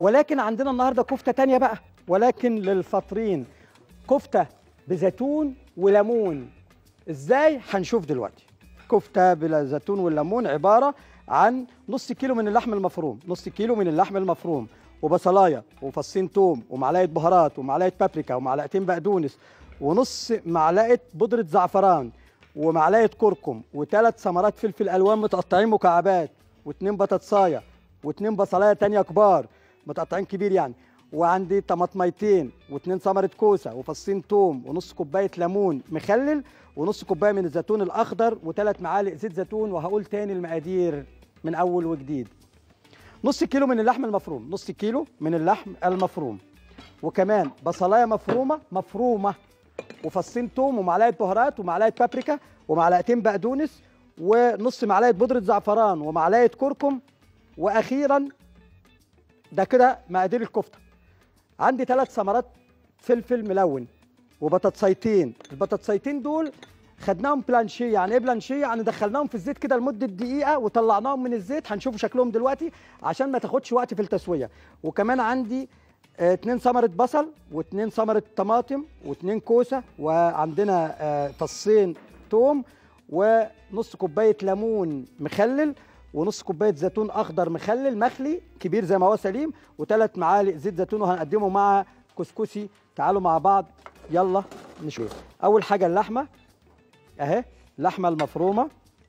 ولكن عندنا النهارده كفته تانية بقى ولكن للفاطرين كفته بزيتون وليمون ازاي هنشوف دلوقتي كفته بالزيتون والليمون عباره عن نص كيلو من اللحم المفروم نص كيلو من اللحم المفروم وبصلايه وفصين توم ومعلقه بهارات ومعلقه بابريكا ومعلقتين بقدونس ونص معلقه بودره زعفران ومعلقه كركم وثلاث ثمرات فلفل الوان متقطعين مكعبات واتنين بطاطسايه واتنين بصلايه تانية كبار متقطعين كبير يعني وعندي طماطميتين واتنين ثمره كوسه وفصين توم ونص كوبايه ليمون مخلل ونص كوبايه من الزيتون الاخضر وثلاث معالق زيت زيتون وهقول تاني المقادير من اول وجديد نص كيلو من اللحم المفروم نص كيلو من اللحم المفروم وكمان بصلايه مفرومه مفرومه وفصين توم ومعلقه بهارات ومعلقه بابريكا ومعلقتين بقدونس ونص معلقه بودره زعفران ومعلقه كركم واخيرا ده كده مقادير الكفته عندي ثلاث ثمرات فلفل ملون وبطاطسيتين البطاطسيتين دول خدناهم بلانشيه يعني ايه بلانشيه يعني دخلناهم في الزيت كده لمده دقيقه وطلعناهم من الزيت هنشوفوا شكلهم دلوقتي عشان ما تاخدش وقت في التسويه وكمان عندي آه، اتنين ثمره بصل واتنين ثمره طماطم واتنين كوسه وعندنا آه، فصين توم ونص كوبايه ليمون مخلل ونص كوبايه زيتون اخضر مخلل مخلي كبير زي ما هو سليم وثلاث معالق زيت زيتون وهنقدمه مع كسكسي تعالوا مع بعض يلا نشوف اول حاجه اللحمه اهي اللحمه المفرومه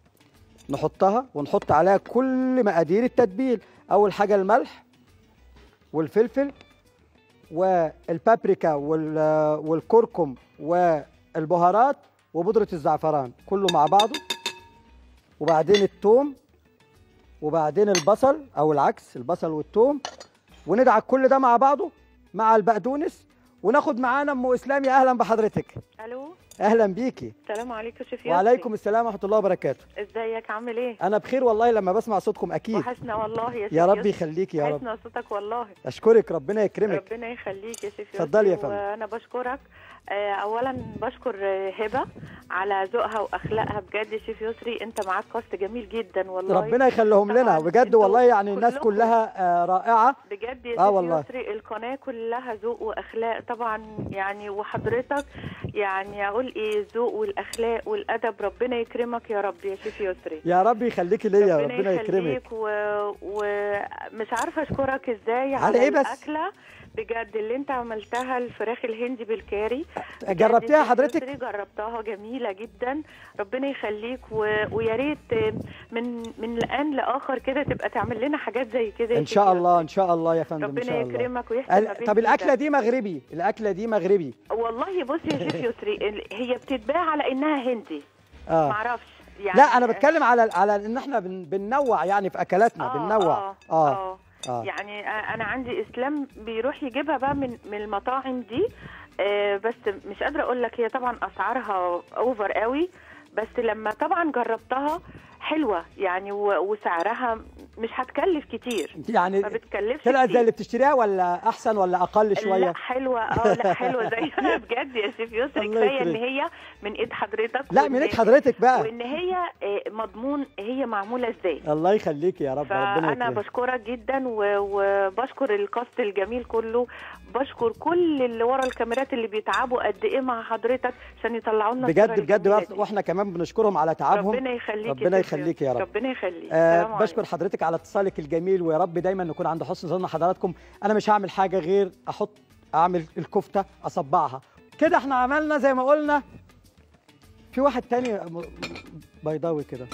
نحطها ونحط عليها كل مقادير التتبيل اول حاجه الملح والفلفل والبابريكا وال- والكركم والبهارات وبودره الزعفران كله مع بعضه وبعدين الثوم وبعدين البصل او العكس البصل والثوم وندعك كل ده مع بعضه مع البقدونس وناخد معانا ام اسلام يا اهلا بحضرتك الو اهلا بيكي السلام عليكم شيف ياسر وعليكم السلام ورحمه الله وبركاته ازيك عامل ايه انا بخير والله لما بسمع صوتكم اكيد وحشنا والله يا شيف يا رب ياسر. يخليكي يا رب وحشنا صوتك والله اشكرك ربنا يكرمك ربنا يخليك يا شيف اتفضلي يا ياسر. فندم. وانا بشكرك آه، اولا بشكر آه، هبه على ذوقها واخلاقها بجد يا شيف يسري انت معاك كاست جميل جدا والله ربنا يخليهم لنا طبعاً بجد انتوا والله يعني الناس كلكم- كلها آه، رائعه بجد يا آه شيف والله. يسري القناه كلها ذوق واخلاق طبعا يعني وحضرتك يعني اقول ايه الذوق والاخلاق والادب ربنا يكرمك يا رب يا شيف يسري يا رب يخليكي ليا ربنا يكرمك يخليك و- ومش عارفه اشكرك ازاي على إيه بس؟ الاكله بجد اللي انت عملتها الفراخ الهندي بالكاري بجد جربتيها يا حضرتك يسري جربتها جميله جدا ربنا يخليك و... ويا ريت من من الان لاخر كده تبقى تعمل لنا حاجات زي كده يا ان شيخ شاء الله يسري. ان شاء الله يا فندم ان ربنا شاء الله يكرمك ويحسن ما ال- بين طب الاكله إيدك. دي مغربي الاكله دي مغربي والله بص يا شيخ يسري ال- هي بتتباع على انها هندي اه معرفش يعني لا انا بتكلم على على ان احنا بن بننوع يعني في اكلاتنا بننوع اه, اه آه. اه يعني انا عندي اسلام بيروح يجيبها بقى من من المطاعم دي آه، بس مش قادره اقول لك هي طبعا اسعارها اوفر قوي بس لما طبعا جربتها حلوه يعني و- وسعرها مش هتكلف كتير يعني ما بتكلفش طلعت زي كتير. اللي بتشتريها ولا احسن ولا اقل شويه لا حلوه اه لا حلوه زيها بجد يا شيف يسري الله كفايه ان يكرمك. هي من ايد حضرتك لا وإن- من ايد حضرتك بقى وان هي آه، مضمون هي معموله ازاي الله يخليكي يا رب ربنا فانا يكرمك بشكرك جدا و- وبشكر الكاست الجميل كله بشكر كل اللي ورا الكاميرات اللي بيتعبوا قد ايه مع حضرتك عشان يطلعوا لنا الصورة بجد بجد الجميلة دي. واحنا كمان بنشكرهم على تعبهم ربنا يخليك ربنا يا شيخ يخليك يوسف. يا رب. ربنا يخليك آه السلام بشكر حضرتك على اتصالك الجميل ويا رب دايما نكون عند حسن ظن حضراتكم انا مش هعمل حاجه غير احط اعمل الكفته اصبعها كده احنا عملنا زي ما قلنا في واحد تاني م- م- بيضاوي كده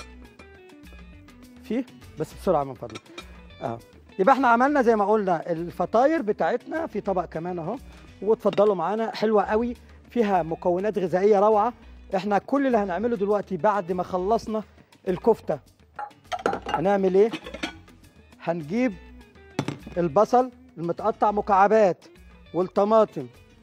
في بس بسرعه من فضلك اه يبقى احنا عملنا زي ما قلنا الفطاير بتاعتنا في طبق كمان اهو واتفضلوا معانا حلوه قوي فيها مكونات غذائيه روعه احنا كل اللي هنعمله دلوقتي بعد ما خلصنا الكفته هنعمل ايه هنجيب البصل المتقطع مكعبات والطماطم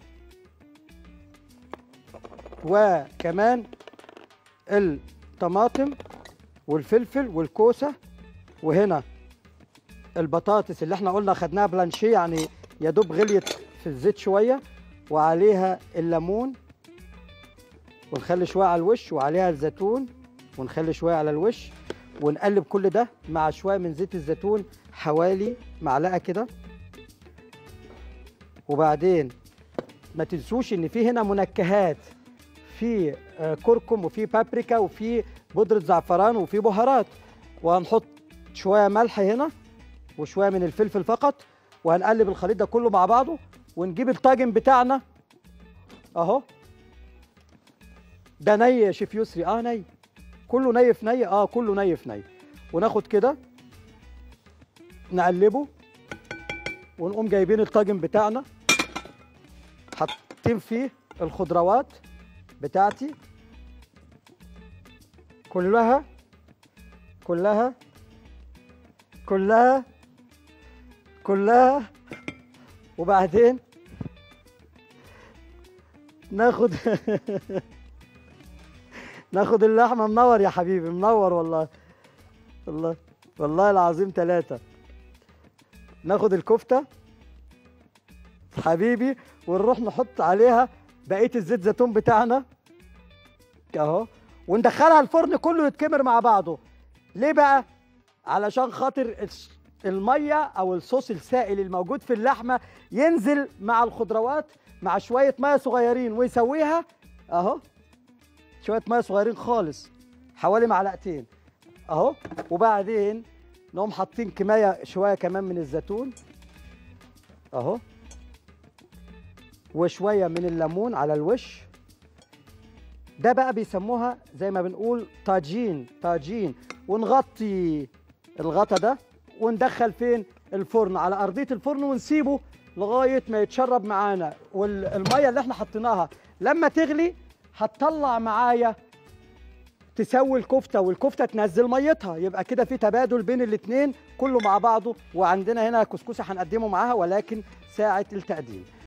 وكمان الطماطم والفلفل والكوسه وهنا البطاطس اللي احنا قلنا خدناها بلانشيه يعني يا دوب غليت في الزيت شويه وعليها الليمون ونخلي شويه على الوش وعليها الزيتون ونخلي شويه على الوش ونقلب كل ده مع شويه من زيت الزيتون حوالي معلقه كده وبعدين ما تنسوش ان في هنا منكهات في آه، كركم وفي بابريكا وفي بودرة زعفران وفي بهارات وهنحط شوية ملح هنا وشوية من الفلفل فقط وهنقلب الخليط ده كله مع بعضه ونجيب الطاجن بتاعنا اهو ده ني يا شيف يسري اه ني كله ني في ني اه كله ني في ني وناخد كده نقلبه ونقوم جايبين الطاجن بتاعنا حاطين فيه الخضروات بتاعتي كلها كلها كلها كلها وبعدين ناخد ناخد اللحمه منور يا حبيبي منور والله والله والله العظيم ثلاثة ناخد الكفتة حبيبي ونروح نحط عليها بقية الزيت زيتون بتاعنا اهو وندخلها الفرن كله يتكمر مع بعضه ليه بقى علشان خاطر الس- الميه او الصوص السائل الموجود في اللحمه ينزل مع الخضروات مع شويه ميه صغيرين ويسويها اهو شويه ميه صغيرين خالص حوالي معلقتين اهو وبعدين نقوم حاطين كمايه شويه كمان من الزيتون اهو وشويه من الليمون على الوش ده بقى بيسموها زي ما بنقول طاجين طاجين ونغطي الغطا ده وندخل فين الفرن على ارضيه الفرن ونسيبه لغايه ما يتشرب معانا والميه اللي احنا حطيناها لما تغلي هتطلع معايا تسوي الكفته والكفته تنزل ميتها يبقى كده في تبادل بين الاثنين كله مع بعضه وعندنا هنا كسكسي هنقدمه معاها ولكن ساعه التقديم